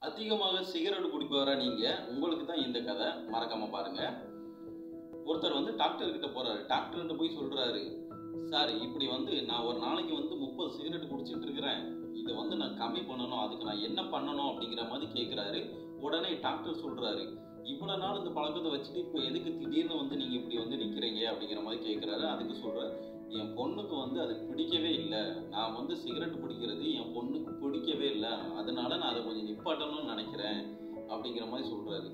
அதிகமாக சிகரெட் குடிப்பவரா நீங்க உங்களுக்கு தான் இந்த கதை மறக்காம பாருங்க ஒருத்தர் வந்து டாக்டர் கிட்ட போறாரு டாக்டர்கிட்ட போய் சொல்றாரு சார் இப்படி வந்து நான் ஒரு நாளைக்கு வந்து முப்பது சிகரெட் குடிச்சிட்டு இருக்கிறேன் இதை வந்து நான் கம்மி பண்ணணும் அதுக்கு நான் என்ன பண்ணணும் அப்படிங்கிற மாதிரி கேட்குறாரு உடனே டாக்டர் சொல்றாரு இவ்வளோ நாள் இந்த பழக்கத்தை வச்சுட்டு இப்போ எதுக்கு திடீர்னு வந்து நீங்கள் இப்படி வந்து நிற்கிறீங்க அப்படிங்கிற மாதிரி கேட்குறாரு அதுக்கு சொல்கிறார் என் பொண்ணுக்கு வந்து அது பிடிக்கவே இல்லை நான் வந்து சிகரெட் பிடிக்கிறது என் பொண்ணுக்கு பிடிக்கவே இல்லை அதனால நான் அதை கொஞ்சம் நிப்பாட்டணும்னு நினைக்கிறேன் அப்படிங்கிற மாதிரி சொல்கிறாரு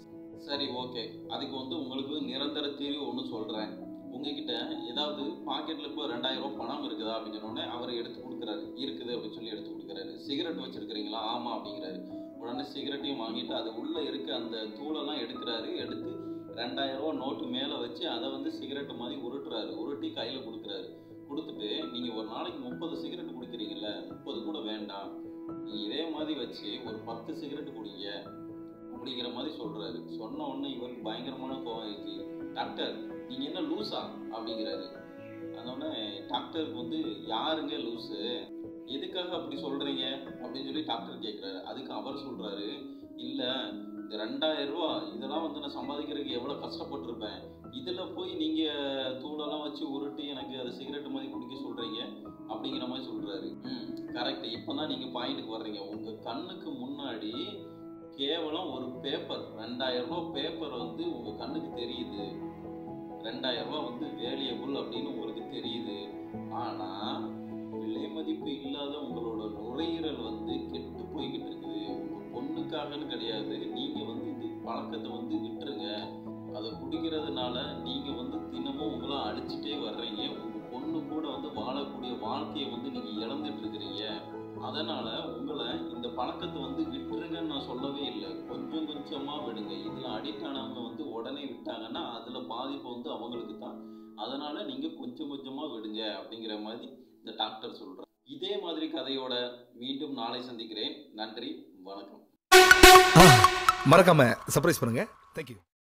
சரி ஓகே அதுக்கு வந்து உங்களுக்கு நிரந்தர தீர்வு ஒன்று சொல்கிறேன் உங்ககிட்ட ஏதாவது பாக்கெட்டில் இப்போ ரெண்டாயிரம் ரூபாய் பணம் இருக்குதா அப்படின்னு சொன்ன உடனே அவர் எடுத்து கொடுக்குறாரு இருக்குது அப்படின்னு சொல்லி எடுத்து கொடுக்குறாரு சிகரெட் வச்சிருக்கிறீங்களா ஆமாம் அப்படிங்கிறாரு உடனே சிகரெட்டையும் வாங்கிட்டு அது உள்ளே இருக்க அந்த தூளெல்லாம் எடுக்கிறாரு எடுத்து ரெண்டாயிரம் ரூபா நோட்டு மேலே வச்சு அதை வந்து சிகரெட் மாதிரி உருட்டுறாரு உருட்டி கையில் கொடுக்குறாரு கொடுத்துட்டு நீங்கள் ஒரு நாளைக்கு முப்பது சிகரெட் குடிக்கிறீங்கல்ல முப்பது கூட வேண்டாம் நீ இதே மாதிரி வச்சு ஒரு பத்து சிகரெட் குடிங்க அப்படிங்கிற மாதிரி சொல்கிறாரு சொன்ன உடனே இவருக்கு பயங்கரமான கோவம் ஆயிடுச்சு டாக்டர் நீங்கள் என்ன லூஸா அப்படிங்கிறாரு அதோட டாக்டருக்கு வந்து யாருங்க லூஸு எதுக்காக அப்படி சொல்கிறீங்க அப்படின்னு சொல்லி டாக்டர் கேட்குறாரு அதுக்கு அவர் சொல்கிறாரு இல்லை இந்த ரெண்டாயிரம் ரூபா இதெல்லாம் வந்து நான் சம்பாதிக்கிறதுக்கு எவ்வளோ கஷ்டப்பட்டிருப்பேன் இதில் போய் நீங்கள் தூளெல்லாம் வச்சு உருட்டி எனக்கு அது சிகரெட் மாதிரி குடிக்க சொல்கிறீங்க அப்படிங்கிற மாதிரி சொல்கிறாரு ம் கரெக்ட் இப்போ தான் நீங்கள் பாயிண்ட்டுக்கு வர்றீங்க உங்கள் கண்ணுக்கு முன்னாடி கேவலம் ஒரு பேப்பர் ரெண்டாயிரம் ரூபா பேப்பர் வந்து உங்கள் கண்ணுக்கு தெரியுது ரெண்டாயிரம் ரூபா வந்து வேலியபுள் அப்படின்னு உங்களுக்கு தெரியுது ஆனால் விலை மதிப்பு இல்லாத உங்களோட நுரையீரல் வந்து கெட்டு போய்கிட்டு இருக்குது உங்கள் பொண்ணுக்காகன்னு கிடையாது நீங்கள் வந்து இந்த பழக்கத்தை வந்து விட்டுருங்க அதை குடிக்கிறதுனால நீங்கள் வந்து தினமும் உங்களை அடிச்சுட்டே வர்றீங்க உங்கள் பொண்ணு கூட வந்து வாழக்கூடிய வாழ்க்கையை வந்து நீங்கள் இழந்துட்டு இருக்கிறீங்க அதனால் உங்களை இந்த பழக்கத்தை வந்து விட்டுருங்கன்னு நான் சொல்லவே இல்லை கொஞ்சம் கொஞ்சமாக விடுங்க இதில் அடிக்ட் ஆனவங்க வந்து உடனே விட்டாங்கன்னா அதில் பாதிப்பு வந்து அவங்களுக்கு தான் அதனால் நீங்கள் கொஞ்சம் கொஞ்சமாக விடுங்க அப்படிங்கிற மாதிரி இந்த டாக்டர் சொல்கிறார் இதே மாதிரி கதையோட மீண்டும் நாளை சந்திக்கிறேன் நன்றி வணக்கம் மறக்காம சர்ப்ரைஸ் பண்ணுங்க தேங்க்யூ